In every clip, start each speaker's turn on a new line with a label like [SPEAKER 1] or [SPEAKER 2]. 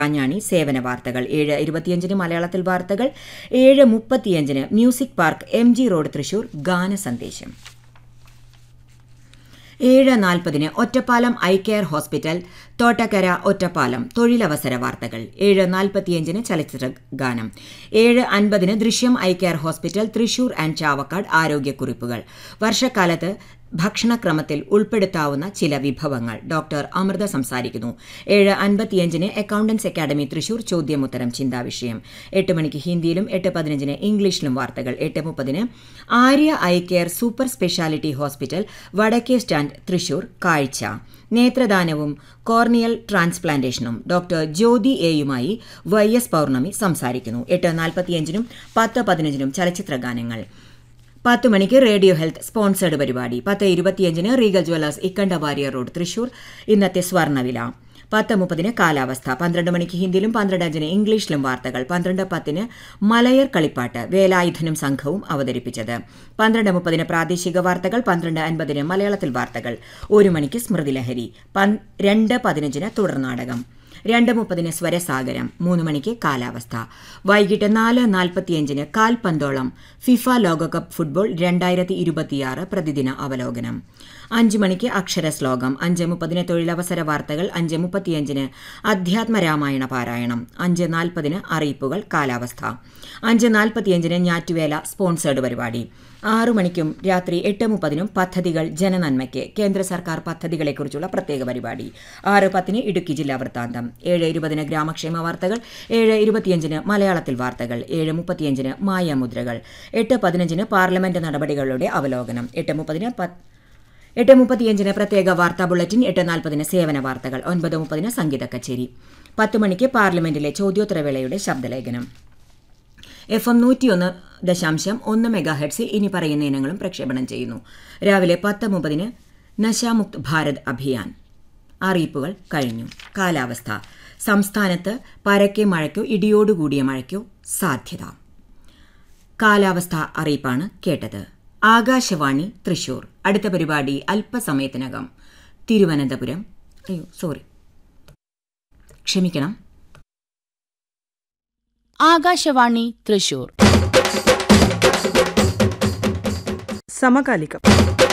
[SPEAKER 1] കാഞ്ഞാണി സേവന വാർത്തകൾ ഏഴ് ഇരുപത്തിയഞ്ചിന് മലയാളത്തിൽ വാർത്തകൾ ഏഴ് മുപ്പത്തിയഞ്ചിന് music park M G road Thrissur ഗാന സന്ദേശം ഏഴ് നാൽപ്പതിന് Ottapalam eye care hospital Thottakkara Ottapalam തൊഴിലവസര വാർത്തകൾ ഏഴ് നാൽപ്പത്തിയഞ്ചിന് ചലച്ചിത്ര ഗാനം ഏഴ് അൻപതിന് Drishyam eye care hospital Thrissur and Chavakkad ആരോഗ്യക്കുറിപ്പുകൾ വർഷക്കാലത്ത് ഭക്ഷണക്രമത്തിൽ ഉൾപ്പെടുത്താവുന്ന ചില വിഭവങ്ങൾ ഡോക്ടർ അമൃത സംസാരിക്കുന്നു ഏഴ് അൻപത്തിയഞ്ചിന് അക്കൌണ്ടൻസ് അക്കാദമി തൃശൂർ ചോദ്യമുത്തരം ചിന്താവിഷയം എട്ട് മണിക്ക് ഹിന്ദിയിലും എട്ട് പതിനഞ്ചിന് ഇംഗ്ലീഷിലും വാർത്തകൾ എട്ട് മുപ്പതിന് Arya eye care super speciality hospital വടക്കേ സ്റ്റാൻഡ് തൃശൂർ കാഴ്ച നേത്രദാനവും കോർണിയൽ ട്രാൻസ്പ്ലാന്റേഷനും ഡോക്ടർ ജ്യോതി എയുമായി വൈ എസ് പൌർണമി സംസാരിക്കുന്നു എട്ട് നാൽപ്പത്തിയഞ്ചിനും പത്ത് പതിനഞ്ചിനും ചലച്ചിത്ര ഗാനങ്ങൾ പത്ത് മണിക്ക് റേഡിയോ ഹെൽത്ത് സ്പോൺസേഡ് പരിപാടി പത്ത് ഇരുപത്തിയഞ്ചിന് Regal jewellers Ikkanda Warrier road Thrissur ഇന്നത്തെ സ്വർണ്ണവില പത്ത് മുപ്പതിന് കാലാവസ്ഥ പന്ത്രണ്ട് മണിക്ക് ഹിന്ദിയിലും പന്ത്രണ്ട് അഞ്ചിന് ഇംഗ്ലീഷിലും വാർത്തകൾ പന്ത്രണ്ട് പത്തിന് മലയർ കളിപ്പാട്ട് വേലായുധനും സംഘവും അവതരിപ്പിച്ചത് പന്ത്രണ്ട് മുപ്പതിന് പ്രാദേശിക വാർത്തകൾ പന്ത്രണ്ട് അൻപതിന് മലയാളത്തിൽ വാർത്തകൾ ഒരു മണിക്ക് സ്മൃതിലഹരി രണ്ട് പതിനഞ്ചിന് തുടർനാടകം രണ്ട് മുപ്പതിന് സ്വരസാഗരം മൂന്ന് മണിക്ക് കാലാവസ്ഥ വൈകിട്ട് നാല് നാൽപ്പത്തിയഞ്ചിന് കാൽപന്തോളം ഫിഫ ലോകകപ്പ് ഫുട്ബോൾ രണ്ടായിരത്തി ഇരുപത്തിയാറ് പ്രതിദിന അവലോകനം അഞ്ച് മണിക്ക് അക്ഷരശ്ലോകം അഞ്ച് മുപ്പതിന് തൊഴിലവസര വാർത്തകൾ അഞ്ച് മുപ്പത്തിയഞ്ചിന് അധ്യാത്മരാമായണ പാരായണം അഞ്ച് നാൽപ്പതിന് അറിയിപ്പുകൾ കാലാവസ്ഥ അഞ്ച് നാൽപ്പത്തിയഞ്ചിന് ഞാറ്റുവേല സ്പോൺസേഡ് പരിപാടി ആറു മണിക്കും രാത്രി എട്ട് മുപ്പതിനും പദ്ധതികൾ ജനനന്മയ്ക്ക് കേന്ദ്ര സർക്കാർ പദ്ധതികളെക്കുറിച്ചുള്ള പ്രത്യേക പരിപാടി ആറ് പത്തിന് ഇടുക്കി ജില്ലാ വൃത്താന്തം ഏഴ് ഇരുപതിന് ഗ്രാമക്ഷേമ വാർത്തകൾ ഏഴ് ഇരുപത്തിയഞ്ചിന് മലയാളത്തിൽ വാർത്തകൾ ഏഴ് മുപ്പത്തിയഞ്ചിന് മായാമുദ്രകൾ എട്ട് പതിനഞ്ചിന് പാർലമെന്റ് നടപടികളുടെ അവലോകനം എട്ട് മുപ്പതിന് എട്ട് മുപ്പത്തിയഞ്ചിന് പ്രത്യേക വാർത്താ ബുള്ളറ്റിൻ എട്ട് നാൽപ്പതിന് സേവന വാർത്തകൾ ഒൻപത് മുപ്പതിന് സംഗീത കച്ചേരി പത്ത് മണിക്ക് പാർലമെന്റിലെ ചോദ്യോത്തരവേളയുടെ ശബ്ദലേഖനം എഫ് എം നൂറ്റിയൊന്ന് ദശാംശം ഒന്ന് മെഗാ ഹെഡ്സിൽ ഇനി പറയുന്ന ഇനങ്ങളും പ്രക്ഷേപണം ചെയ്യുന്നു രാവിലെ പത്ത് മുപ്പതിന് നശാമുക്ത് ഭാരത് അഭിയാൻ അറിയിപ്പുകൾ കഴിഞ്ഞു കാലാവസ്ഥ സംസ്ഥാനത്ത് പരക്കെ മഴയ്ക്കോ ഇടിയോടുകൂടിയ മഴയ്ക്കോ സാധ്യത കാലാവസ്ഥ അറിയിപ്പാണ് കേട്ടത് ആകാശവാണി തൃശൂർ അടുത്ത പരിപാടി അല്പസമയത്തിനകം തിരുവനന്തപുരം അയ്യോ സോറി ക്ഷമിക്കണം
[SPEAKER 2] ആകാശവാണി തൃശൂർ
[SPEAKER 3] സമകാലികം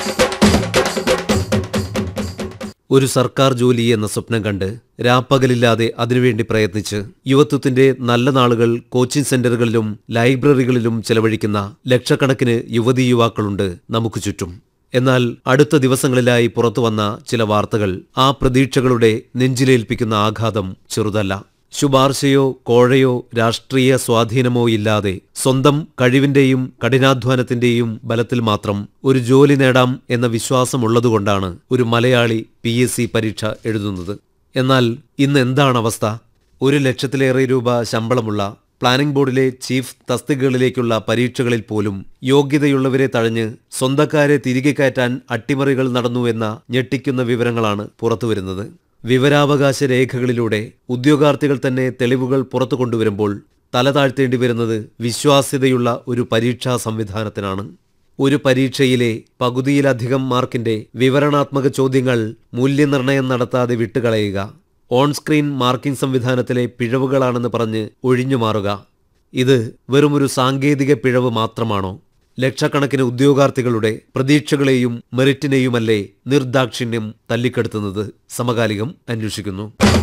[SPEAKER 4] ഒരു സർക്കാർ ജോലി എന്ന സ്വപ്നം കണ്ട് രാപ്പകലില്ലാതെ അതിനുവേണ്ടി പ്രയത്നിച്ച് യുവത്വത്തിന്റെ നല്ല നാളുകൾ കോച്ചിംഗ് സെന്ററുകളിലും ലൈബ്രറികളിലും ചെലവഴിക്കുന്ന ലക്ഷക്കണക്കിന് യുവതീ യുവാക്കളുണ്ട് നമുക്ക് ചുറ്റും എന്നാൽ അടുത്ത ദിവസങ്ങളിലായി പുറത്തുവന്ന ചില വാർത്തകൾ ആ പ്രതീക്ഷകളുടെ നെഞ്ചിലേൽപ്പിക്കുന്ന ആഘാതം ചെറുതല്ല ശുപാർശയോ കോഴയോ രാഷ്ട്രീയ സ്വാധീനമോ ഇല്ലാതെ സ്വന്തം കഴിവിന്റെയും കഠിനാധ്വാനത്തിന്റെയും ബലത്തിൽ മാത്രം ഒരു ജോലി നേടാം എന്ന വിശ്വാസമുള്ളതുകൊണ്ടാണ് ഒരു മലയാളി പി എസ് സി പരീക്ഷ എഴുതുന്നത് എന്നാൽ ഇന്ന് എന്താണ് അവസ്ഥ ഒരു ലക്ഷത്തിലേറെ രൂപ ശമ്പളമുള്ള പ്ലാനിംഗ് ബോർഡിലെ ചീഫ് തസ്തികകളിലേക്കുള്ള പരീക്ഷകളിൽ പോലും യോഗ്യതയുള്ളവരെ തഴഞ്ഞ് സ്വന്തക്കാരെ തിരികെ കയറ്റാൻ അട്ടിമറികൾ നടന്നുവെന്ന ഞെട്ടിക്കുന്ന വിവരങ്ങളാണ് പുറത്തുവരുന്നത് വിവരാവകാശ രേഖകളിലൂടെ ഉദ്യോഗാർത്ഥികൾ തന്നെ തെളിവുകൾ പുറത്തു കൊണ്ടുവരുമ്പോൾ തല താഴ്ത്തേണ്ടി വരുന്നത് വിശ്വാസ്യതയുള്ള ഒരു പരീക്ഷാ സംവിധാനത്തിനാണ് ഒരു പരീക്ഷയിലെ പകുതിയിലധികം മാർക്കിന്റെ വിവരണാത്മക ചോദ്യങ്ങൾ മൂല്യനിർണ്ണയം നടത്താതെ വിട്ടുകളയുക ഓൺ സ്ക്രീൻ മാർക്കിംഗ് സംവിധാനത്തിലെ പിഴവുകളാണെന്ന് പറഞ്ഞ് ഒഴിഞ്ഞുമാറുക ഇത് വെറുമൊരു സാങ്കേതിക പിഴവ് മാത്രമാണോ ലക്ഷക്കണക്കിന് ഉദ്യോഗാർത്ഥികളുടെ പ്രതീക്ഷകളെയും മെറിറ്റിനെയുമല്ലേ നിർദാക്ഷിണ്യം തല്ലിക്കെടുത്തുന്നത് സമകാലികം അന്വേഷിക്കുന്നു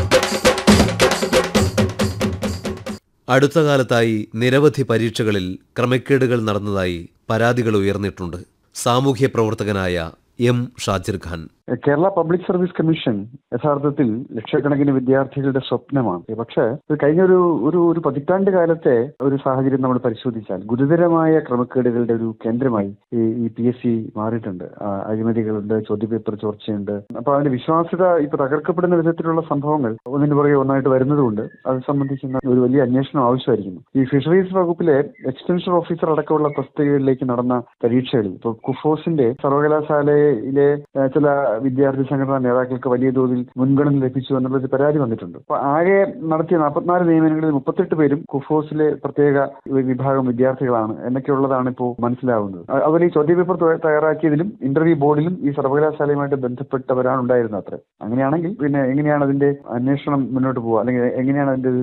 [SPEAKER 4] അടുത്ത കാലത്തായി നിരവധി പരീക്ഷകളിൽ ക്രമക്കേടുകൾ നടന്നതായി പരാതികൾ ഉയർന്നിട്ടുണ്ട് സാമൂഹ്യ പ്രവർത്തകനായ M Shajir Khan
[SPEAKER 5] Kerala public service commission യഥാർത്ഥത്തിൽ ലക്ഷക്കണക്കിന് വിദ്യാർത്ഥികളുടെ സ്വപ്നമാണ് പക്ഷേ ഇത് കഴിഞ്ഞ ഒരു ഒരു ഒരു പതിറ്റാണ്ട് കാലത്തെ ഒരു സാഹചര്യം നമ്മൾ പരിശോധിച്ചാൽ ഗുരുതരമായ ക്രമക്കേടുകളുടെ ഒരു കേന്ദ്രമായി ഈ ഈ പി എസ് സി മാറിയിട്ടുണ്ട് ആ, അഴിമതികളുണ്ട് ചോദ്യപേപ്പർ ചോർച്ചയുണ്ട് അപ്പൊ അതിന്റെ വിശ്വാസ്യത ഇപ്പൊ തകർക്കപ്പെടുന്ന വിധത്തിലുള്ള സംഭവങ്ങൾ ഒന്നിന് പുറകെ ഒന്നായിട്ട് വരുന്നതുകൊണ്ട് അത് സംബന്ധിക്കുന്ന ഒരു വലിയ അന്വേഷണം ആവശ്യമായിരിക്കുന്നു ഈ ഫിഷറീസ് വകുപ്പിലെ എക്സ്റ്റൻഷൻ ഓഫീസർ അടക്കമുള്ള തസ്തികകളിലേക്ക് നടന്ന പരീക്ഷകളിൽ ഇപ്പൊ കുഫോസിന്റെ സർവകലാശാലയിലെ ആ, ചില വിദ്യാർത്ഥി സംഘടനാ നേതാക്കൾക്ക് വലിയ തോതിൽ മുൻഗണന ലഭിച്ചു എന്നുള്ളൊരു പരാതി വന്നിട്ടുണ്ട് അപ്പൊ ആകെ നടത്തിയ നാൽപ്പത്തിനാല് നിയമനങ്ങളിൽ മുപ്പത്തെട്ട് പേരും കുഫോസിലെ പ്രത്യേക വിഭാഗം വിദ്യാർത്ഥികളാണ് എന്നൊക്കെയുള്ളതാണ് ഇപ്പോൾ മനസ്സിലാവുന്നത് അ- അതുപോലെ ഈ ചോദ്യപേപ്പർ ത- തയ്യാറാക്കിയതിലും ഇന്റർവ്യൂ ബോർഡിലും ഈ സർവകലാശാലയുമായിട്ട് ബന്ധപ്പെട്ടവരാണ് ഉണ്ടായിരുന്നത് അത്ര അങ്ങനെയാണെങ്കിൽ പിന്നെ എങ്ങനെയാണ് അതിന്റെ അന്വേഷണം മുന്നോട്ട് പോകുക അല്ലെങ്കിൽ എങ്ങനെയാണ് അതിന്റെ ഒരു